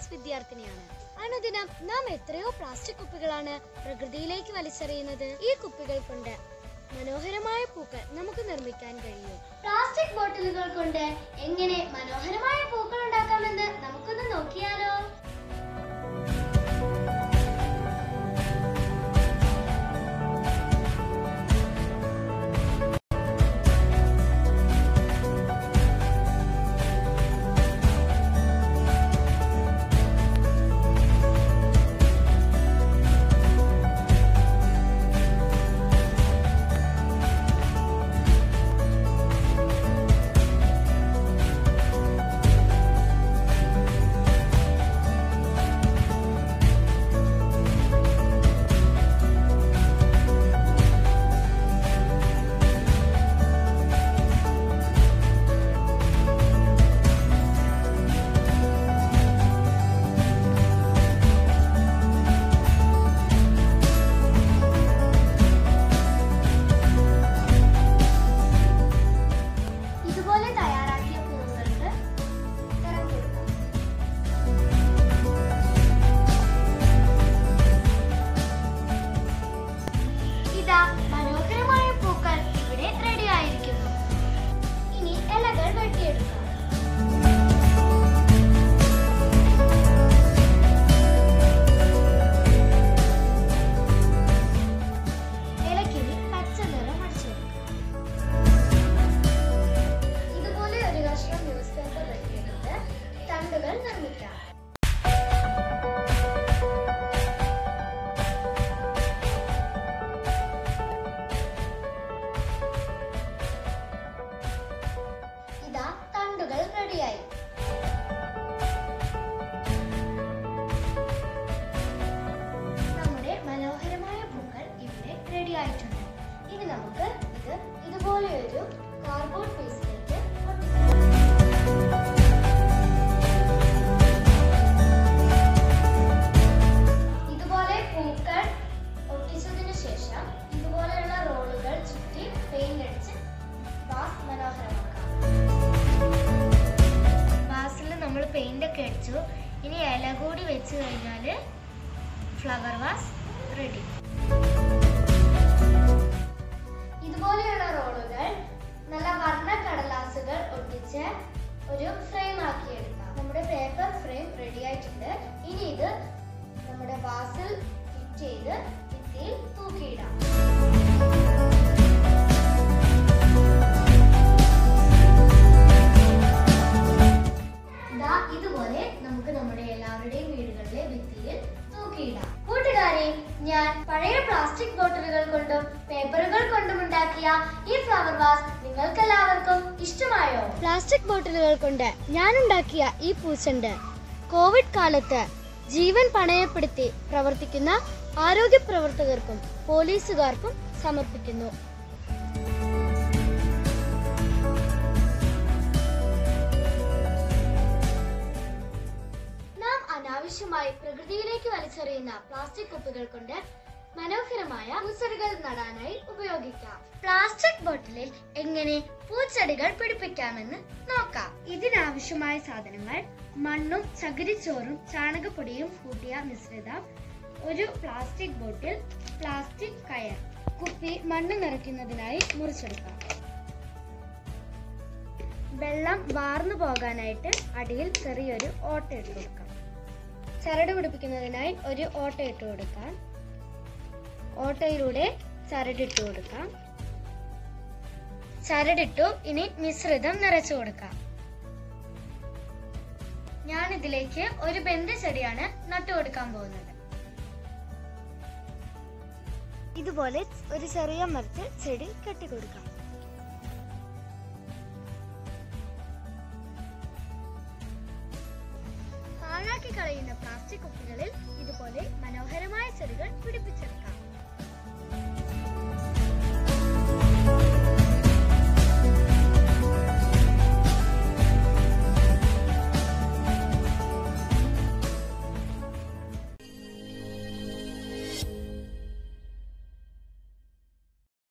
class വിദ്യാർത്ഥിനിയാണ് അനുദിനം നാം എത്രയോ പ്ലാസ്റ്റിക് കുപ്പികളാണ് പ്രകൃതിയിലേക്ക് വലിച്ചെറിയുന്നത് ഈ കുപ്പികൾ കൊണ്ട് മനോഹരമായ പൂക്കൾ നമുക്ക് നിർമ്മിക്കാൻ കഴിയും പ്ലാസ്റ്റിക് ബോട്ടിലുകൾ കൊണ്ട് എങ്ങനെ മനോഹരമായ പൂക്കൾ ഉണ്ടാക്കാമെന്ന് നമുക്കൊന്ന് നോക്കിയാലോ ഇതുപോലെ തയ്യാറാക്കിയ പൂവുകൾക്ക് നിറം കൊടുക്കാം ഇതാ മനോഹരമായ പൂക്കൾ ഇവിടെ റെഡി ആയിരിക്കുന്നു ഇനി ഇലകൾ വെട്ടിയെടുക്കാം ഇലക്കിനി പച്ച നിറം അടിച്ചു ഇതുപോലെ ഒരു കഷ്ണം ന്യൂസ് പേപ്പർ വെട്ടിയെടുത്ത് തണ്ടുകൾ നിർമ്മിക്കാം ഇതാ തണ്ടുകൾ റെഡിയായി നമ്മുടെ മനോഹരമായ പൂക്കൾ ഇവിടെ റെഡി ആയിട്ടുണ്ട് ഇനി നമുക്ക് ഇത് ഇതുപോലെ ഒരു കാർഡ്ബോർഡ് പീസിലേക്ക് ഒട്ടിക്കാം ഇതുപോലെ പൂക്കൾ ഒട്ടിച്ചതിന് ശേഷം ഇതുപോലെയുള്ള റോളുകൾ ചുറ്റി പെയിന്റ് അടിച്ച് വാസ് മനോഹരമാക്കാം വാസിൽ നമ്മൾ പെയിന്റ് ഒക്കെ അടിച്ചു ഇനി ഇല കൂടി വെച്ച് കഴിഞ്ഞാൽ ഫ്ലവർ വാസ് റെഡി ഇതുപോലെയുള്ള റോളുകൾ നല്ല വർണ്ണ കടലാസുകൾ ഒട്ടിച്ച് ഒരു ഫ്രെയിം ആക്കിയെടുക്കാം നമ്മുടെ പേപ്പർ ഫ്രെയിം റെഡി ആയിട്ടുണ്ട് ഇനി ഇത് നമ്മുടെ വാസിൽ ഫിറ്റ് ചെയ്ത് ഭിത്തിയിൽ തൂക്കിയിടാം ദാ ഇതുപോലെ നമുക്ക് നമ്മുടെ എല്ലാവരുടെയും വീടുകളിലെ ഭിത്തിയിൽ തൂക്കിയിടാം കൂട്ടുകാരെ ഞാൻ പഴയ പ്ലാസ്റ്റിക് ബോട്ടിലുകൾ കൊണ്ടും പേപ്പറുകൾ കൊണ്ടും ഉണ്ടാക്കിയ ഈ ഫ്ലവർ വാസ് നിങ്ങൾക്കെല്ലാവർക്കും ഇഷ്ടമായോ പ്ലാസ്റ്റിക് ബോട്ടിലുകൾ കൊണ്ട് ഞാൻ ഉണ്ടാക്കിയ ഈ പൂച്ചണ്ട് കോവിഡ് കാലത്ത് ജീവൻ പണയപ്പെടുത്തി പ്രവർത്തിക്കുന്ന ആരോഗ്യ പ്രവർത്തകർക്കും പോലീസുകാർക്കും സമർപ്പിക്കുന്നു നാം അനാവശ്യമായി പ്രകൃതിയിലേക്ക് വലിച്ചെറിയുന്ന പ്ലാസ്റ്റിക് കുപ്പികൾ കൊണ്ട് മനോഹരമായ പൂച്ചെടികൾ നടാനായി ഉപയോഗിക്കാം പ്ലാസ്റ്റിക് ബോട്ടിലിൽ എങ്ങനെ പൂച്ചെടികൾ പിടിപ്പിക്കാമെന്ന് നോക്കാം ഇതിനാവശ്യമായ സാധനങ്ങൾ മണ്ണും ചകിരിച്ചോറും ചാണകപ്പൊടിയും കൂട്ടിയ മിശ്രിതം ഒരു പ്ലാസ്റ്റിക് ബോട്ടിൽ പ്ലാസ്റ്റിക് കയർ കുപ്പി മണ്ണ് നിറയ്ക്കുന്നതിനായി മുറിച്ചെടുക്കാം വെള്ളം വാർന്നു പോകാനായിട്ട് അടിയിൽ ചെറിയൊരു ഓട്ട ഇട്ട് കൊടുക്കാം ചരട് പിടിപ്പിക്കുന്നതിനായി ഒരു ഓട്ട ഇട്ട് കൊടുക്കാം ഓട്ടയിലൂടെ ചരടിട്ട് കൊടുക്കാം ചരടിട്ടു ഇനി മിശ്രിതം നിറച്ചു കൊടുക്കാം ഞാൻ ഇതിലേക്ക് ഒരു ബന്ദ ചെടിയാണ് നട്ടു കൊടുക്കാൻ പോകുന്നത് ഇതുപോലെ ഒരു ചെറിയ മരത്തിൽ ചെടി കെട്ടിക്കൊടുക്കാം പാഴാക്കി കളയുന്ന പ്ലാസ്റ്റിക് കുപ്പികളിൽ ഇതുപോലെ മനോഹരമായ ചെടികൾ പിടിപ്പിച്ചെടുക്കാം